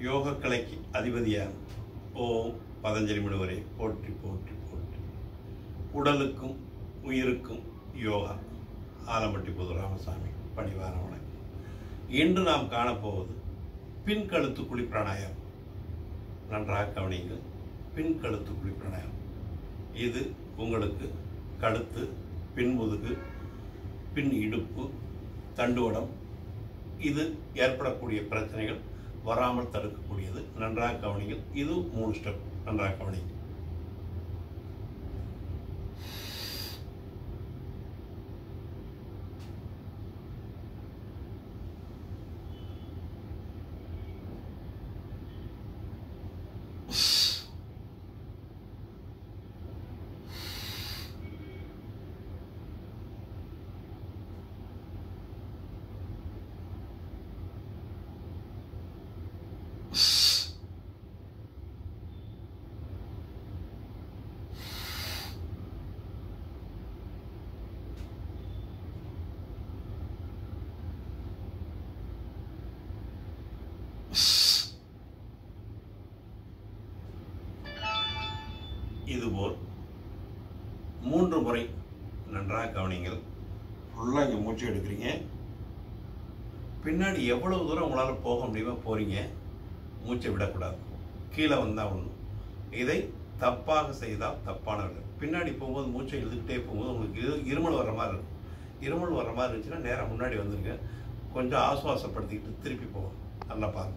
யோக கலைக்கு அதிபதியான ஓம் பதஞ்சலி முனிவரை போற்றி போற்றி போற்றி உடலுக்கும் உயிருக்கும் யோகா ஆலம்பட்டி புது ராமசாமி பணிவான வணக்கம் இன்று நாம் காணப்போவது பின் கழுத்து குழி பிராணாயம் நன்றாக கவனிங்கள் பின் கழுத்து குழி பிராணாயம் இது உங்களுக்கு கழுத்து பின் முதுகு பின் இடுப்பு தண்டுவடம் இது ஏற்படக்கூடிய பிரச்சனைகள் வராமல் தடுக்கக்கூடியது நன்றாக கவனிங்கள் இது மூணு ஸ்டெப் நன்றாக கவனிங்கள் இதுபோல் மூன்று முறை நன்றாக கவனிங்கள் ஃபுல்லாக இங்கே மூச்சு எடுக்கிறீங்க பின்னாடி எவ்வளவு தூரம் உங்களால் போக முடியுமோ போகிறீங்க மூச்சை விடக்கூடாது கீழே வந்தால் ஒன்றும் இதை தப்பாக செய்தால் தப்பானவர்கள் பின்னாடி போகும்போது மூச்சை இழுத்துக்கிட்டே போகும்போது உங்களுக்கு இரு இருமல் வர்ற மாதிரி இருக்கும் இருமல் வர்ற மாதிரி இருந்துச்சுன்னா நேராக முன்னாடி வந்துருங்க கொஞ்சம் ஆசுவாசப்படுத்திக்கிட்டு திருப்பி போகும் நல்லா பாருங்க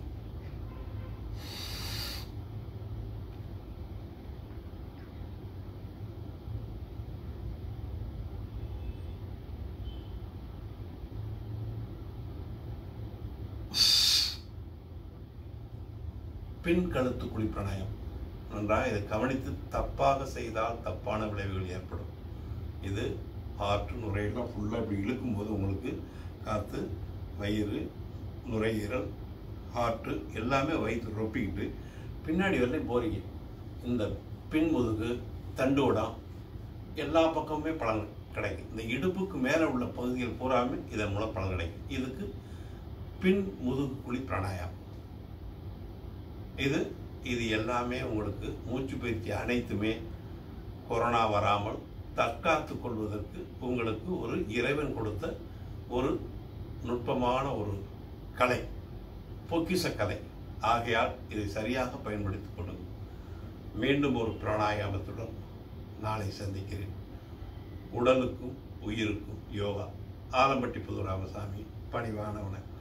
பின் கழுத்து குழி பிராணாயம் நன்றாக இதை கவனித்து தப்பாக செய்தால் தப்பான விளைவுகள் ஏற்படும் இது ஆற்று நுரையெல்லாம் ஃபுல்லாக இப்படி இழுக்கும்போது உங்களுக்கு காற்று வயிறு நுரையீரல் ஹார்ட்டு எல்லாமே வயிற்று ரொப்பிக்கிட்டு பின்னாடி வரலையும் போறீங்க இந்த பின் முதுகு தண்டுவடம் எல்லா பக்கமுமே பலன் கிடைக்கும் இந்த இடுப்புக்கு மேலே உள்ள பகுதிகள் பூராமே இதன் மூலம் பலன் கிடைக்கும் இதுக்கு பின் முதுகு குழி பிராணாயாமம் இது இது எல்லாமே உங்களுக்கு மூச்சு பயிற்சி அனைத்துமே கொரோனா வராமல் தற்காத்து கொள்வதற்கு உங்களுக்கு ஒரு இறைவன் கொடுத்த ஒரு நுட்பமான ஒரு கலை பொக்கிஷ கலை ஆகையால் இதை சரியாக பயன்படுத்திக் கொள்ளுங்கள் மீண்டும் ஒரு பிராணாயாமத்துடன் நாளை சந்திக்கிறேன் உடலுக்கும் உயிருக்கும் யோகா ஆலம்பட்டி புது ராமசாமி பணிவான வணக்கம்